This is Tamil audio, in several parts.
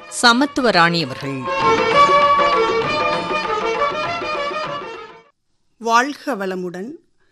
சமத்துவராணி அவர்கள் வாழ்க வளமுடன்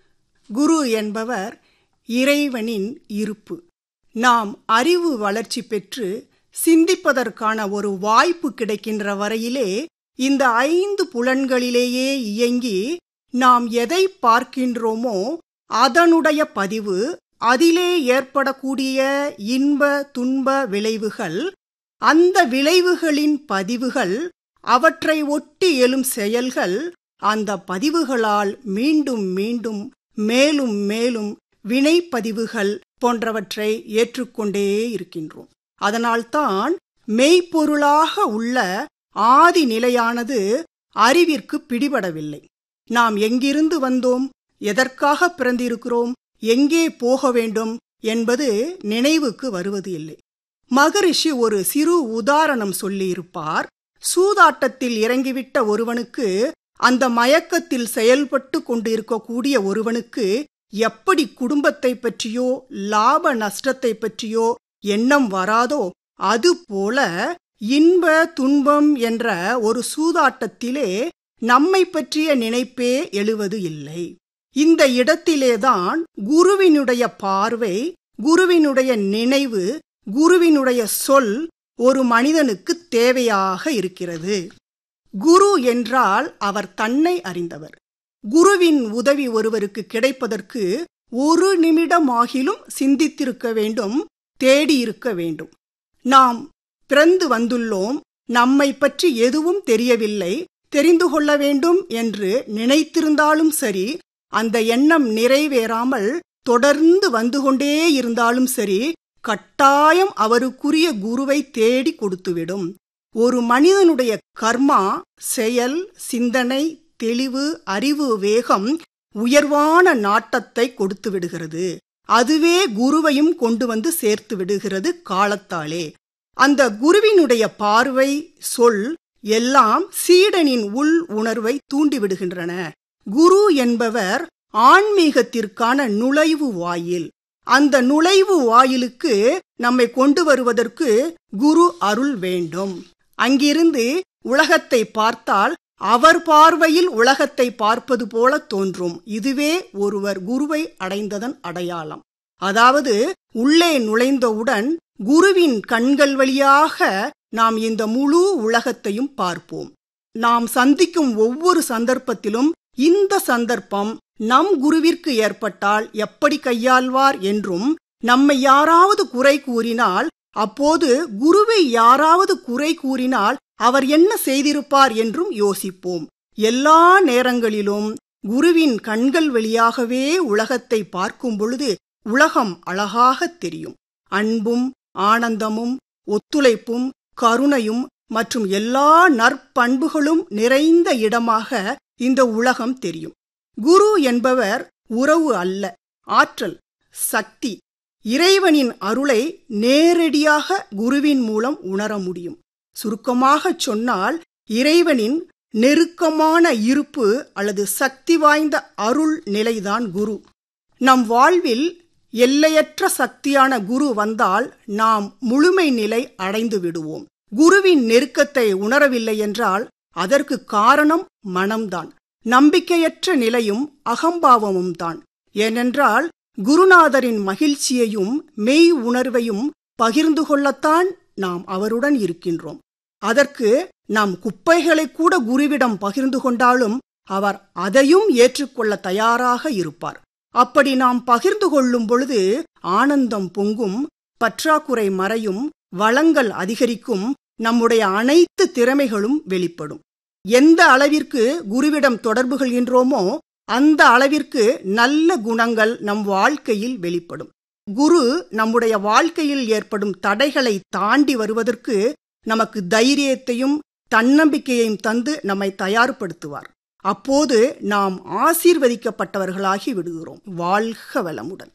குரு என்பவர் இறைவனின் இருப்பு நாம் அறிவு வளர்ச்சி பெற்று சிந்திப்பதற்கான ஒரு வாய்ப்பு கிடைக்கின்ற வரையிலே இந்த ஐந்து புலன்களிலேயே இயங்கி நாம் எதை பார்க்கின்றோமோ அதனுடைய பதிவு அதிலே ஏற்படக்கூடிய இன்ப துன்ப விளைவுகள் அந்த விளைவுகளின் பதிவுகள் அவற்றை ஒட்டி எழும் செயல்கள் அந்த பதிவுகளால் மீண்டும் மீண்டும் மேலும் மேலும் வினைப்பதிவுகள் போன்றவற்றை ஏற்றுக்கொண்டே இருக்கின்றோம் அதனால்தான் மெய்ப்பொருளாக உள்ள ஆதி நிலையானது அறிவிற்கு பிடிபடவில்லை நாம் எங்கிருந்து வந்தோம் எதற்காக பிறந்திருக்கிறோம் எங்கே போக வேண்டும் என்பது நினைவுக்கு வருவது இல்லை மகரிஷி ஒரு சிறு உதாரணம் சொல்லியிருப்பார் சூதாட்டத்தில் இறங்கிவிட்ட ஒருவனுக்கு அந்த மயக்கத்தில் செயல்பட்டு கொண்டிருக்கக்கூடிய ஒருவனுக்கு எப்படி குடும்பத்தை பற்றியோ லாப நஷ்டத்தை பற்றியோ எண்ணம் வராதோ அதுபோல இன்ப துன்பம் என்ற ஒரு சூதாட்டத்திலே நம்மை பற்றிய நினைப்பே எழுவது இல்லை இந்த இடத்திலேதான் குருவினுடைய பார்வை குருவினுடைய நினைவு குருவினுடைய சொல் ஒரு மனிதனுக்கு தேவையாக இருக்கிறது குரு என்றால் அவர் தன்னை அறிந்தவர் குருவின் உதவி ஒருவருக்கு கிடைப்பதற்கு ஒரு நிமிடமாகிலும் சிந்தித்திருக்க வேண்டும் தேடியிருக்க வேண்டும் நாம் பிறந்து வந்துள்ளோம் நம்மை பற்றி எதுவும் தெரியவில்லை தெரிந்து கொள்ள வேண்டும் என்று நினைத்திருந்தாலும் சரி அந்த எண்ணம் நிறைவேறாமல் தொடர்ந்து வந்து கொண்டே இருந்தாலும் சரி கட்டாயம் அவருக்குரிய குருவை தேடி கொடுத்துவிடும் ஒரு மனிதனுடைய கர்மா செயல் சிந்தனை தெளிவு அறிவு வேகம் உயர்வான நாட்டத்தை கொடுத்து விடுகிறது அதுவே குருவையும் கொண்டு வந்து சேர்த்து விடுகிறது காலத்தாலே அந்த குருவினுடைய பார்வை சொல் எல்லாம் சீடனின் உள் உணர்வை தூண்டிவிடுகின்றன குரு என்பவர் ஆன்மீகத்திற்கான நுழைவு வாயில் அந்த நுழைவு வாயிலுக்கு நம்மை கொண்டு வருவதற்கு குரு அருள் வேண்டும் அங்கிருந்து உலகத்தை பார்த்தால் அவர் பார்வையில் உலகத்தை பார்ப்பது போல தோன்றும் இதுவே ஒருவர் குருவை அடைந்ததன் அடையாளம் அதாவது உள்ளே நுழைந்தவுடன் குருவின் கண்கள் வழியாக நாம் இந்த முழு உலகத்தையும் பார்ப்போம் நாம் சந்திக்கும் ஒவ்வொரு சந்தர்ப்பத்திலும் இந்த சந்தர்ப்பம் நம் குருவிற்கு ஏற்பட்டால் எப்படி கையாள்வார் என்றும் நம்மை யாராவது குறை கூறினால் அப்போது குருவை யாராவது குறை கூறினால் அவர் என்ன செய்திருப்பார் என்றும் யோசிப்போம் எல்லா நேரங்களிலும் குருவின் கண்கள் வழியாகவே உலகத்தை பார்க்கும் பொழுது உலகம் அழகாகத் தெரியும் அன்பும் ஆனந்தமும் ஒத்துழைப்பும் கருணையும் மற்றும் எல்லா நற்பண்புகளும் நிறைந்த இடமாக இந்த உலகம் தெரியும் குரு என்பவர் உறவு அல்ல ஆற்றல் சக்தி இறைவனின் அருளை நேரடியாக குருவின் மூலம் உணர முடியும் சுருக்கமாகச் சொன்னால் இறைவனின் நெருக்கமான இருப்பு அல்லது சக்தி வாய்ந்த அருள் நிலைதான் குரு நம் வாழ்வில் எல்லையற்ற சக்தியான குரு வந்தால் நாம் முழுமை நிலை அடைந்து விடுவோம் குருவின் நெருக்கத்தை உணரவில்லை என்றால் அதற்கு காரணம் மனம்தான் நம்பிக்கையற்ற நிலையும் அகம்பாவமும் தான் ஏனென்றால் குருநாதரின் மகிழ்ச்சியையும் மெய் உணர்வையும் பகிர்ந்து கொள்ளத்தான் நாம் அவருடன் இருக்கின்றோம் அதற்கு நாம் குப்பைகளை கூட குருவிடம் பகிர்ந்து கொண்டாலும் அவர் அதையும் ஏற்றுக்கொள்ள தயாராக இருப்பார் அப்படி நாம் பகிர்ந்து கொள்ளும் பொழுது ஆனந்தம் பொங்கும் பற்றாக்குறை மறையும் வளங்கள் அதிகரிக்கும் நம்முடைய அனைத்து திறமைகளும் வெளிப்படும் எந்த அளவிற்கு குருவிடம் தொடர்பு கொள்கின்றோமோ அந்த அளவிற்கு நல்ல குணங்கள் நம் வாழ்க்கையில் வெளிப்படும் குரு நம்முடைய வாழ்க்கையில் ஏற்படும் தடைகளை தாண்டி வருவதற்கு நமக்கு தைரியத்தையும் தன்னம்பிக்கையையும் தந்து நம்மை தயார்படுத்துவார் அப்போது நாம் ஆசீர்வதிக்கப்பட்டவர்களாகி விடுகிறோம் வாழ்க வளமுடன்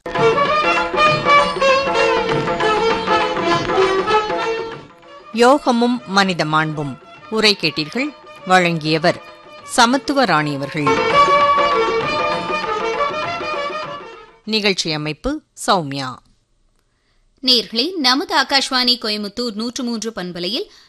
யோகமும் மனித மாண்பும் உரை கேட்டீர்கள் வழங்கியவர் சமத்துவராணி அவர்கள் நிகழ்ச்சி அமைப்பு சௌமியா நேர்களே நமது ஆகாஷ்வாணி கோயமுத்தூர் நூற்று மூன்று பண்பலையில்